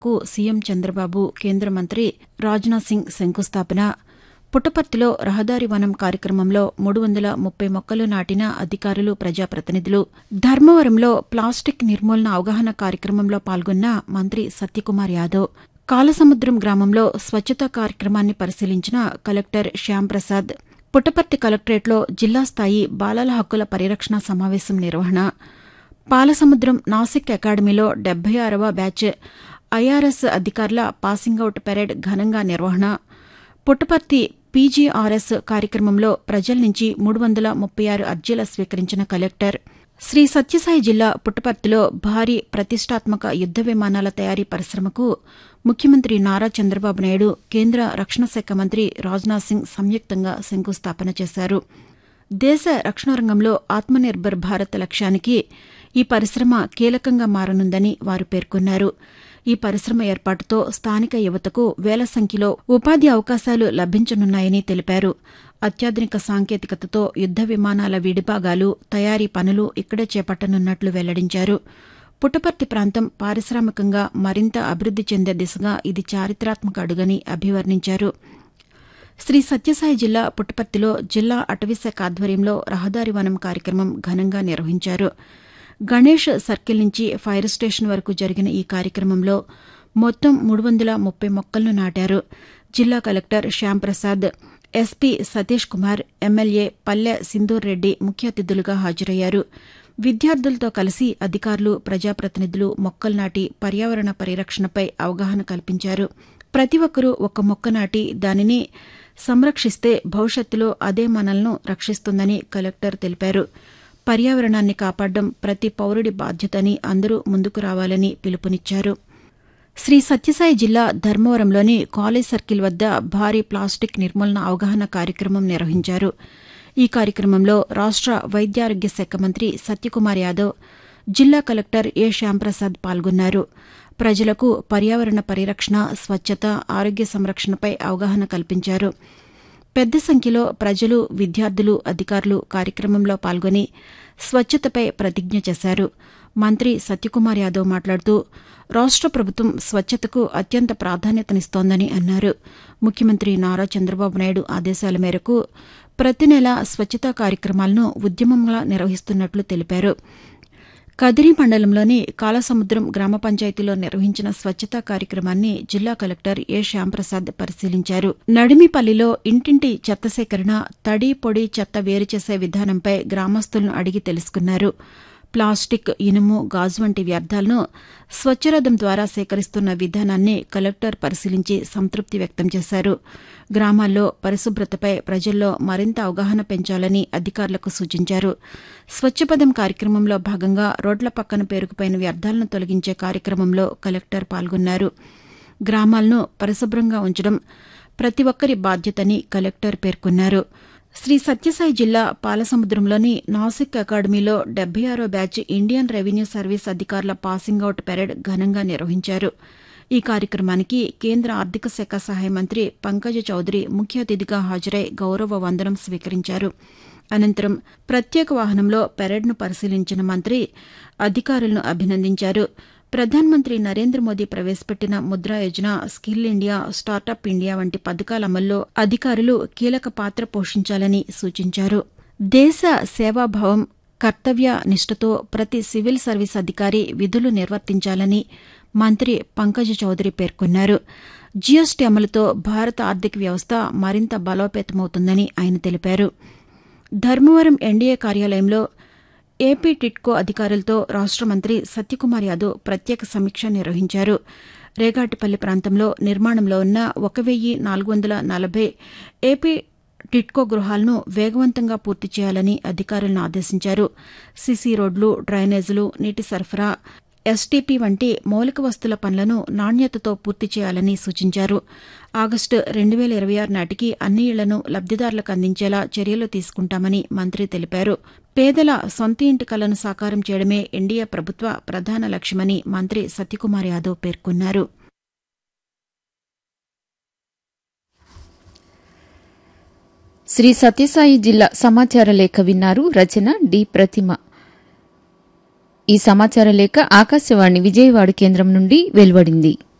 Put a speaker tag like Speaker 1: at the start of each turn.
Speaker 1: కు సీఎం చంద్రబాబు కేంద్ర మంత్రి రాజ్నాథ్ సింగ్ శంకుస్థాపన పుట్టపర్తిలో రహదారి వనం కార్యక్రమంలో మూడు వందల ముప్పై మొక్కలు నాటిన అధికారులు ప్రజాప్రతినిధులు ధర్మవరంలో ప్లాస్టిక్ నిర్మూలన అవగాహన కార్యక్రమంలో పాల్గొన్న మంత్రి సత్యకుమార్ యాదవ్ కాలసముద్రం గ్రామంలో స్వచ్ఛతా కార్యక్రమాన్ని పరిశీలించిన కలెక్టర్ శ్యాంప్రసాద్ పుట్టపర్తి కలెక్టరేట్లో జిల్లా స్థాయి బాలల హక్కుల పరిరక్షణ సమావేశం నిర్వహణ పాలసముద్రం నాసిక్ అకాడమీలో డెబ్బై ఆరవ బ్యాచ్ ఐఆర్ఎస్ అధికారుల పాసింగ్ అవుట్ పెరేడ్ ఘనంగా నిర్వహణ పుట్టపర్తి పీజీఆర్ఎస్ కార్యక్రమంలో ప్రజల నుంచి మూడు వందల ముప్పై ఆరు అర్జీల స్వీకరించిన కలెక్టర్ శ్రీ సత్యసాయి జిల్లా పుట్టపర్తిలో భారీ ప్రతిష్టాత్మక యుద్ద విమానాల తయారీ పరిశ్రమకు ముఖ్యమంత్రి నారా చంద్రబాబు నాయుడు కేంద్ర రక్షణ శాఖ మంత్రి రాజ్నాథ్ సింగ్ సంయుక్తంగా శంకుస్థాపన చేశారు దేశ రక్షణ రంగంలో ఆత్మనిర్భర్ భారత్ లక్ష్యానికి ఈ పరిశ్రమ కీలకంగా మారనుందని వారు పేర్కొన్నారు ఈ పరిశ్రమ ఏర్పాటుతో స్థానిక యువతకు వేల సంఖ్యలో ఉపాధి అవకాశాలు లభించనున్నాయని తెలిపారు అత్యాధునిక సాంకేతికతతో యుద్ద విమానాల విడిభాగాలు తయారీ పనులు ఇక్కడే చేపట్టనున్నట్లు వెల్లడించారు పుట్టపర్తి ప్రాంతం పారిశ్రామికంగా మరింత అభివృద్ది చెందే దిశగా ఇది చారిత్రాత్మక అడుగని అభివర్ణించారు శ్రీ సత్యసాయి జిల్లా పుట్టపర్తిలో జిల్లా అటవీశాఖ ఆధ్వర్యంలో రహదారి వనం కార్యక్రమం ఘనంగా నిర్వహించారు గణేష్ సర్కిల్ నుంచి ఫైర్ స్టేషన్ వరకు జరిగిన ఈ కార్యక్రమంలో మొత్తం మూడు వందల ముప్పై మొక్కలను నాటారు జిల్లా collector Shyamprasad SP Satish Kumar MLA Palle Sindhur Reddy ముఖ్య అతిథులుగా హాజరయ్యారు విద్యార్థులతో కలిసి అధికారులు ప్రజాప్రతినిధులు మొక్కలు నాటి పర్యావరణ పరిరక్షణపై అవగాహన కల్పించారు ప్రతి ఒక్కరూ ఒక మొక్క నాటి దానిని సంరక్షిస్తే భవిష్యత్తులో అదే మనల్ని రక్షిస్తుందని కలెక్టర్ తెలిపారు పర్యావరణాన్ని కాపాడడం ప్రతి పౌరుడి బాధ్యతని అందరూ ముందుకు రావాలని పిలుపునిచ్చారు శ్రీ సత్యసాయి జిల్లా ధర్మవరంలోని కాలేజ్ సర్కిల్ వద్ద భారీ ప్లాస్టిక్ నిర్మూలన అవగాహన కార్యక్రమం నిర్వహించారు ఈ కార్యక్రమంలో రాష్ట వైద్యారోగ్య శాఖ మంత్రి సత్యకుమార్ యాదవ్ జిల్లా కలెక్టర్ ఏ శ్యాంప్రసాద్ పాల్గొన్నారు ప్రజలకు పర్యావరణ పరిరక్షణ స్వచ్ఛత ఆరోగ్య సంరక్షణపై అవగాహన కల్పించారు పెద్ద సంఖ్యలో ప్రజలు విద్యార్థులు అధికారులు కార్యక్రమంలో పాల్గొని స్వచ్ఛతపై ప్రతిజ్ఞ చేశారు మంత్రి సత్యకుమార్ యాదవ్ మాట్లాడుతూ రాష్ట ప్రభుత్వం స్వచ్ఛతకు అత్యంత ప్రాధాన్యతనిస్తోందని అన్నారు ముఖ్యమంత్రి నారా చంద్రబాబు నాయుడు ఆదేశాల మేరకు ప్రతి నెల స్వచ్ఛతా కార్యక్రమాలను ఉద్యమంగా నిర్వహిస్తున్నట్లు తెలిపారు కదిరి మండలంలోని కాలసముద్రం గ్రామ పంచాయతీలో నిర్వహించిన స్వచ్ఛతా కార్యక్రమాన్ని జిల్లా కలెక్టర్ ఏ శ్యాంప్రసాద్ పరిశీలించారు నడిమిపల్లిలో ఇంటింటి చెత్త సేకరణ తడి పొడి చెత్త వేరు చేసే విధానంపై గ్రామస్తులను అడిగి తెలుసుకున్నారు ప్లాస్టిక్ ఇనుము గాజు వంటి వ్యర్థాలను స్వచ్ఛరథం ద్వారా సేకరిస్తున్న విధానాన్ని కలెక్టర్ పరిశీలించి సంతృప్తి వ్యక్తం చేశారు గ్రామాల్లో పరిశుభ్రతపై ప్రజల్లో మరింత అవగాహన పెంచాలని అధికారులకు సూచించారు స్వచ్ఛపదం కార్యక్రమంలో భాగంగా రోడ్ల పక్కన పేరుకుపోయిన వ్యర్థాలను తొలగించే కార్యక్రమంలో కలెక్టర్ పాల్గొన్నారు గ్రామాలను పరిశుభ్రంగా ఉంచడం ప్రతి ఒక్కరి బాధ్యతని కలెక్టర్ పేర్కొన్నారు శ్రీ సత్యసాయి జిల్లా పాలసముద్రంలోని నాసిక్ అకాడమీలో డెబ్బై ఆరో బ్యాచ్ ఇండియన్ రెవెన్యూ సర్వీస్ అధికారుల పాసింగ్ అవుట్ పెరేడ్ ఘనంగా నిర్వహించారు ఈ కార్యక్రమానికి కేంద్ర ఆర్థిక శాఖ సహాయ మంత్రి పంకజ చౌదరి ముఖ్య అతిథిగా హాజరై గౌరవ వందనం స్వీకరించారు అనంతరం ప్రత్యేక వాహనంలో పెరేడ్ను పరిశీలించిన మంత్రి అధికారులను అభినందించారు ప్రధానమంత్రి నరేంద్ర మోదీ ప్రవేశపెట్టిన Mudra Yojana skill India startup India వంటి పథకాల అమల్లో అధికారులు కీలక పాత్ర పోషించాలని సూచించారు దేశ సేవాభావం కర్తవ్య నిష్ఠతో ప్రతి సివిల్ సర్వీస్ అధికారి విధులు నిర్వర్తించాలని మంత్రి పంకజ్ చౌదరి పేర్కొన్నారు జీఎస్టీ అమలుతో భారత ఆర్థిక వ్యవస్థ మరింత బలోపేతమవుతుందని ఆయన తెలిపారు ధర్మవరం ఎన్డీఏ కార్యాలయంలో ఏపీ టిట్కో అధికారులతో రాష్ట మంత్రి సత్యకుమార్ యాదవ్ ప్రత్యేక సమీక్ష నిర్వహించారు రేగాటిపల్లి ప్రాంతంలో నిర్మాణంలో ఉన్న ఒక వెయ్యి నాలుగు వందల నలభై ఏపీ టిట్కో గృహాలను వేగవంతంగా పూర్తి చేయాలని అధికారులను ఆదేశించారు సీసీ రోడ్లు డ్రైనేజీలు నీటి సరఫరా ఎస్టీపీ వంటి మౌలిక వస్తుల పనులను నాణ్యతతో పూర్తి చేయాలని సూచించారు ఆగస్టు రెండు వేల ఇరవై ఆరు నాటికి అన్ని ఇళ్లను లబ్దిదారులకు అందించేలా చర్యలు తీసుకుంటామని మంత్రి తెలిపారు పేదల సొంత ఇంటి కలను సాకారం చేయడమే ఎన్డీఏ ప్రభుత్వ ప్రధాన లక్ష్యమని మంత్రి సత్యకుమార్ యాదవ్ పేర్కొన్నారు
Speaker 2: శ్రీ సత్యసాయి జిల్లా సమాచార లేఖ విన్నారు రచన డి ప్రతిమ ఈ సమాచార లేఖ ఆకాశవాణి విజయవాడ కేంద్రం నుండి వెలువడింది